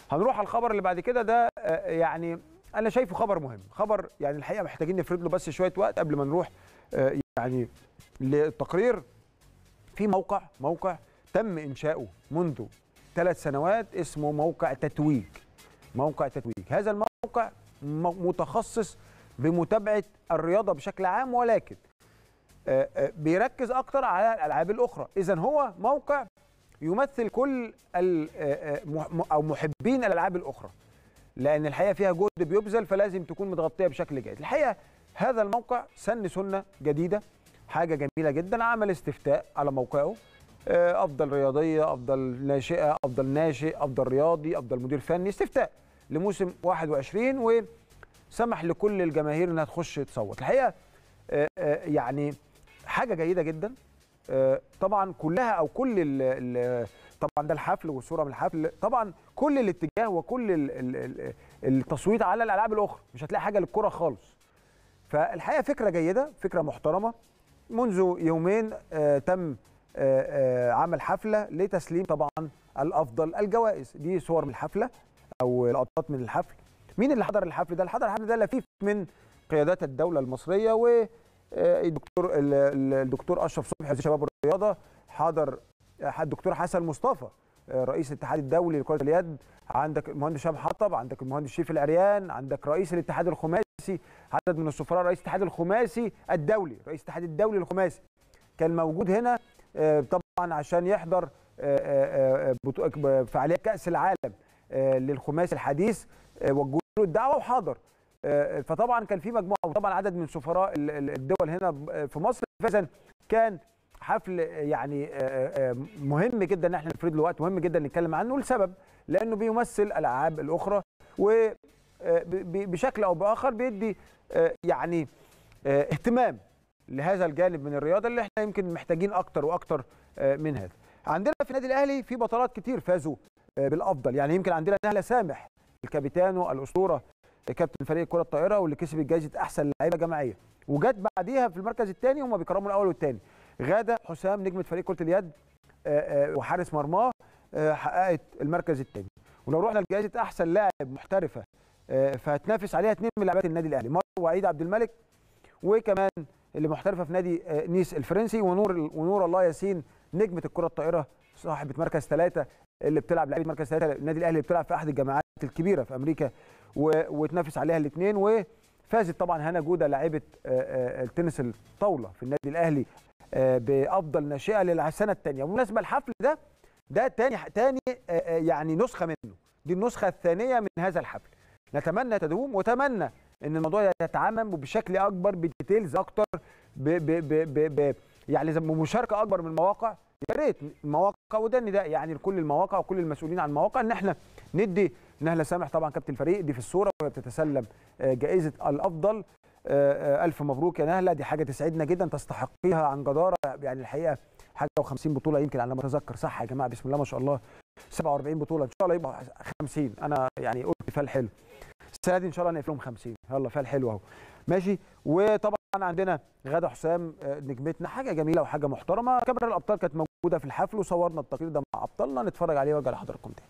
هنروح على الخبر اللي بعد كده ده آه، يعني انا شايفه خبر مهم خبر يعني الحقيقه محتاجين نفرد له بس شويه وقت قبل ما نروح آه، يعني للتقرير في موقع موقع تم انشاؤه منذ ثلاث سنوات اسمه موقع تتويج موقع تتويج هذا الموقع م- متخصص بمتابعه الرياضه بشكل عام ولكن آه، آه، بيركز اكتر على الالعاب الاخرى اذا هو موقع يمثل كل ال- آه، آه، مح- او محبين الالعاب الاخرى لان الحقيقه فيها جهد بيبذل فلازم تكون متغطيه بشكل جيد الحقيقه هذا الموقع سن سنه جديده حاجه جميله جدا عمل استفتاء على موقعه آه، افضل رياضيه افضل ناشئه افضل ناشئ افضل رياضي افضل مدير فني استفتاء لموسم 21 وسمح لكل الجماهير انها تخش تصوت الحقيقه آه، آه، يعني حاجه جيده جدا آه، طبعا كلها او كل ال ال طبعا ده الحفل والصوره من الحفل طبعا كل الاتجاه وكل ال ال ال التصويت على الالعاب الاخرى مش هتلاقي حاجه للكره خالص فالحقيقه فكره جيده فكره محترمه منذ يومين آه تم آه آه عمل حفله لتسليم طبعا الافضل الجوائز دي صور من الحفله او لقطات من الحفل مين اللي حضر الحفل ده اللي حضر الحفل ده لفيف من قيادات الدوله المصريه و آه، الدكتور ال- ال- الدكتور اشرف صبحي وزير الشباب والرياضه حضر آه، الدكتور حسن مصطفى آه، رئيس الاتحاد الدولي لكره اليد عندك المهندس شام حطب عندك المهندس شريف العريان عندك رئيس الاتحاد الخماسي عدد من السفراء رئيس الاتحاد الخماسي الدولي رئيس الاتحاد الدولي الخماسي كان موجود هنا آه، طبعا عشان يحضر آه، آه، آه، بطو- فعاليات كاس العالم آه، للخماسي الحديث آه، وجهوا له الدعوه وحضر آه، فطبعا كان في مجموعه وطبعا عدد من سفراء ال- ال- الدول هنا ب- في مصر فاذا كان حفل يعني آه، آه، مهم جدا ان احنا نفرد له وقت مهم جدا نتكلم عنه لسبب لانه بيمثل الالعاب الاخرى وبشكل او باخر بيدي آه، يعني آه، اهتمام لهذا الجانب من الرياضه اللي احنا يمكن محتاجين اكتر واكتر آه، من هذا. عندنا في النادي الاهلي في بطولات كتير فازوا آه، بالافضل يعني يمكن عندنا نهله سامح الكابيتانو الاسطوره كابتن فريق كره الطائره واللي كسب جائزه احسن لعيبه جماعيه وجت بعديها في المركز الثاني هم بيكرموا الاول والثاني غاده حسام نجمه فريق كره اليد آه، آه، وحارس مرماه آه، حققت المركز الثاني ولو رحنا لجائزه احسن لاعب محترفه آه، فهتنافس عليها اثنين من لاعبات النادي الاهلي مروه عيد عبد الملك وكمان اللي محترفه في نادي آه، نيس الفرنسي ونور ونور الله ياسين نجمه الكره الطائره صاحبه مركز ثلاثه اللي بتلعب لعيبه مركز ثلاثه النادي الاهلي اللي بتلعب في احد الجامعات الكبيره في امريكا و... وتنافس عليها الاثنين وفازت طبعا هنا جوده لاعبه آه، آه، التنس الطاوله في النادي الاهلي آه، بافضل ناشئه للسنه الثانيه بالمناسبه الحفل ده ده تاني تاني آه، آه، يعني نسخه منه دي النسخه الثانيه من هذا الحفل نتمنى تدوم وتمنى ان الموضوع يتعمم بشكل اكبر بديتيلز اكتر ب ب ب ب ب يعني زي بمشاركه اكبر من المواقع يا ريت المواقع وده النداء يعني لكل المواقع وكل المسؤولين عن المواقع ان احنا ندي نهله سامح طبعا كابتن الفريق دي في الصوره وهي بتتسلم آه، جائزه الافضل آه، آه، الف مبروك يا نهله دي حاجه تسعدنا جدا تستحقيها عن جداره يعني الحقيقه حاجه و50 بطوله يمكن على ما اتذكر صح يا جماعه بسم الله ما شاء الله 47 بطوله ان شاء الله يبقى 50 انا يعني قلت فال حلو السنه دي ان شاء الله نقفلهم 50 يلا فال حلو اهو ماشي وطبعا عندنا غاده حسام آه، نجمتنا حاجه جميله وحاجه محترمه كاميرا الابطال كانت موجوده في الحفل وصورنا التقرير ده مع ابطالنا نتفرج عليه وارجع لحضراتكم تاني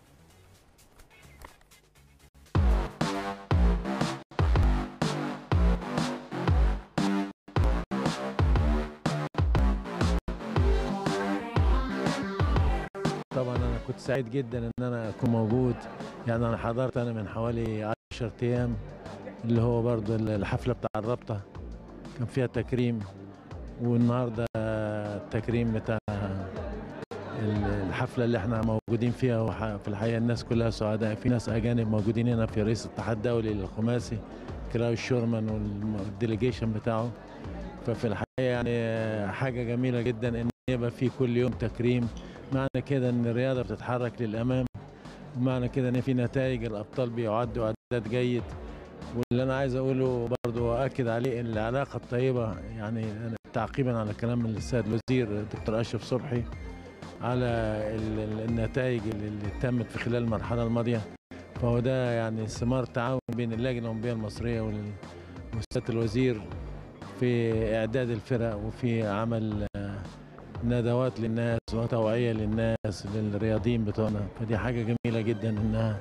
طبعا انا كنت سعيد جدا ان انا اكون موجود يعني انا حضرت انا من حوالي 10 ايام اللي هو برضو الحفله بتاع الرابطه كان فيها تكريم والنهارده التكريم بتاع الحفله اللي احنا موجودين فيها وح- في الحقيقه الناس كلها سعداء في ناس اجانب موجودين هنا في رئيس الاتحاد الدولي للخماسي كلاو شورمان والديليجيشن بتاعه ففي الحقيقه يعني حاجه جميله جدا ان يبقى في كل يوم تكريم معنى كده ان الرياضه بتتحرك للامام ومعنى كده ان في نتائج الابطال بيعدوا اعداد جيد واللي انا عايز اقوله برضو واكد عليه ان العلاقه الطيبه يعني تعقيبا على كلام السيد الوزير الدكتور اشرف صبحي على ال- ال- النتائج اللي اللي تمت في خلال المرحله الماضيه فهو ده يعني ثمار تعاون بين اللجنه الاولمبيه المصريه وال- وسياده الوزير في اعداد الفرق وفي عمل آه، ندوات للناس وتوعيه للناس للرياضيين بتوعنا فدي حاجه جميله جدا انها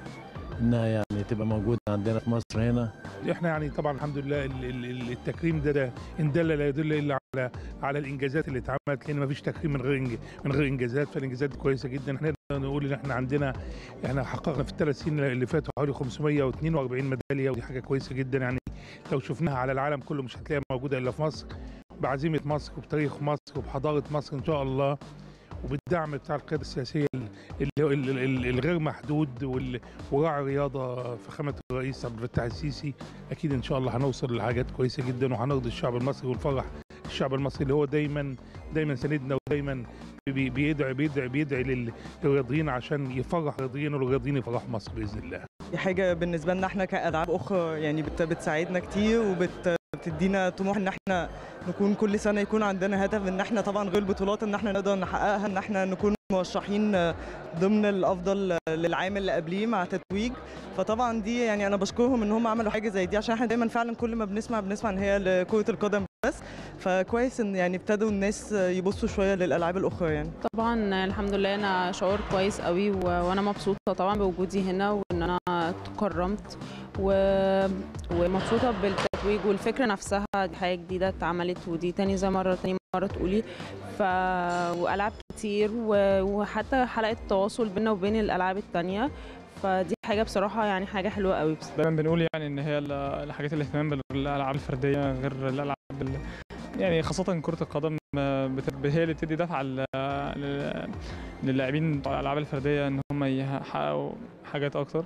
انها يعني تبقى موجوده عندنا في مصر هنا احنا يعني طبعا الحمد لله ال- ال- ال- التكريم ده, ده ان دل لا يدل الا على على الانجازات اللي اتعملت لان ما فيش تكريم من غير إنج- من غير انجازات فالانجازات دي كويسه جدا احنا نقدر نقول ان احنا عندنا احنا حققنا في الثلاث سنين اللي فاتوا حوالي 542 ميداليه ودي حاجه كويسه جدا يعني لو شفناها على العالم كله مش هتلاقيها موجوده الا في مصر بعزيمه مصر وبتاريخ مصر وبحضاره مصر ان شاء الله وبالدعم بتاع القياده السياسيه ال- ال- ال- ال- الغير محدود وال- وراعي الرياضه فخامه الرئيس عبد الفتاح السيسي اكيد ان شاء الله هنوصل لحاجات كويسه جدا وهنرضي الشعب المصري ونفرح الشعب المصري اللي هو دايما دايما سندنا ودايما بي- بيدعي بيدعي بيدعي لل- للرياضيين عشان يفرح الرياضيين والرياضيين يفرحوا مصر باذن الله دي حاجة بالنسبة لنا احنا كألعاب أخرى يعني بت- بتساعدنا كتير وبتدينا طموح إن احنا نكون كل سنة يكون عندنا هدف إن احنا طبعا غير البطولات إن احنا نقدر نحققها إن احنا نكون مرشحين ضمن الأفضل للعام اللي قبليه مع تتويج فطبعا دي يعني أنا بشكرهم إن هم عملوا حاجة زي دي عشان احنا دايما فعلا كل ما بنسمع بنسمع إن هي لكرة القدم بس فكويس إن يعني ابتدوا الناس يبصوا شوية للألعاب الأخرى يعني طبعا الحمد لله انا شعور كويس قوي و... وانا مبسوطه طبعا بوجودي هنا وان انا تكرمت و... ومبسوطه بالتتويج والفكره نفسها دي حاجه جديده اتعملت ودي تاني زي مره تاني مره تقولي ف والعاب كتير و... وحتى حلقه تواصل بيننا وبين الالعاب التانيه فدي حاجه بصراحه يعني حاجه حلوه قوي بصراحة. دايما بنقول يعني ان هي ال- الحاجات الاهتمام بالالعاب الفرديه غير الالعاب ال- يعني خاصة كرة القدم آه، بت- هي اللي بتدي دفعة لل- لل- للاعبين بتوع الألعاب الفردية إن هم يحققوا حاجات أكتر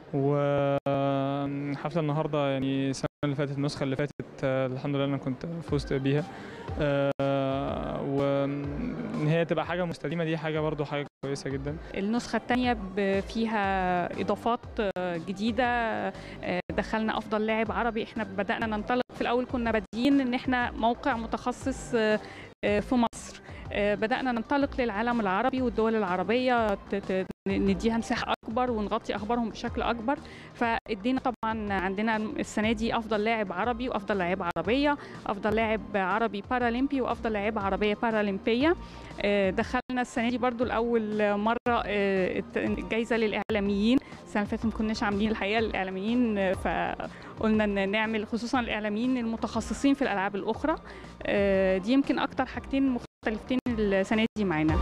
وحفلة النهاردة يعني السنة اللي فاتت النسخة اللي فاتت آه، الحمد لله أنا كنت فزت بيها آه، وإن هي تبقى حاجة مستديمة دي حاجة برضو حاجة كويسة جدا النسخة الثانية فيها إضافات آه، جديدة آه، دخلنا أفضل لاعب عربي إحنا بدأنا ننطلق في الأول كنا بادئين إن إحنا موقع متخصص آه، آه، في مصر آه، بدأنا ننطلق للعالم العربي والدول العربية ت- ت- نديها مساحة أكبر ونغطي أخبارهم بشكل أكبر فادينا طبعا عندنا السنة دي أفضل لاعب عربي وأفضل لاعب عربية أفضل لاعب عربي بارالمبي وأفضل لاعب عربية بارالمبية آه، دخلنا السنة دي برضو لأول مرة آه، الت- الجايزة للإعلاميين السنة اللي فاتت ما كناش عاملين الحقيقة للإعلاميين آه، فقلنا إن نعمل خصوصا الإعلاميين المتخصصين في الألعاب الأخرى آه، دي يمكن أكتر حاجتين مختلفتين السنة دي معانا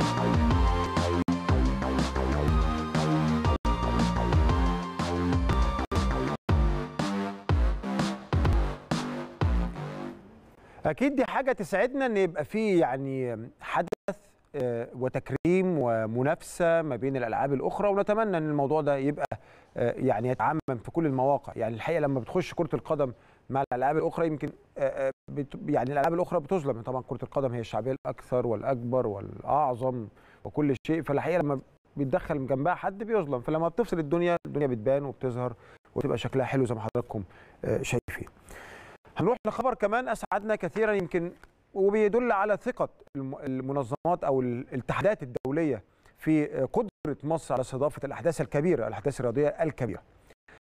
اكيد دي حاجه تسعدنا ان يبقى في يعني حدث آه، وتكريم ومنافسه ما بين الالعاب الاخرى ونتمنى ان الموضوع ده يبقى آه، يعني يتعمم في كل المواقع يعني الحقيقه لما بتخش كره القدم مع الالعاب الاخرى يمكن آه، آه، بت- يعني الالعاب الاخرى بتظلم طبعا كره القدم هي الشعبيه الاكثر والاكبر والاعظم وكل شيء فالحقيقه لما بيتدخل جنبها حد بيظلم فلما بتفصل الدنيا الدنيا بتبان وبتظهر وتبقى شكلها حلو زي ما حضراتكم آه، شايفين هنروح لخبر كمان اسعدنا كثيرا يمكن وبيدل على ثقه الم- المنظمات او الاتحادات الدوليه في قدره مصر على استضافه الاحداث الكبيره الاحداث الرياضيه الكبيره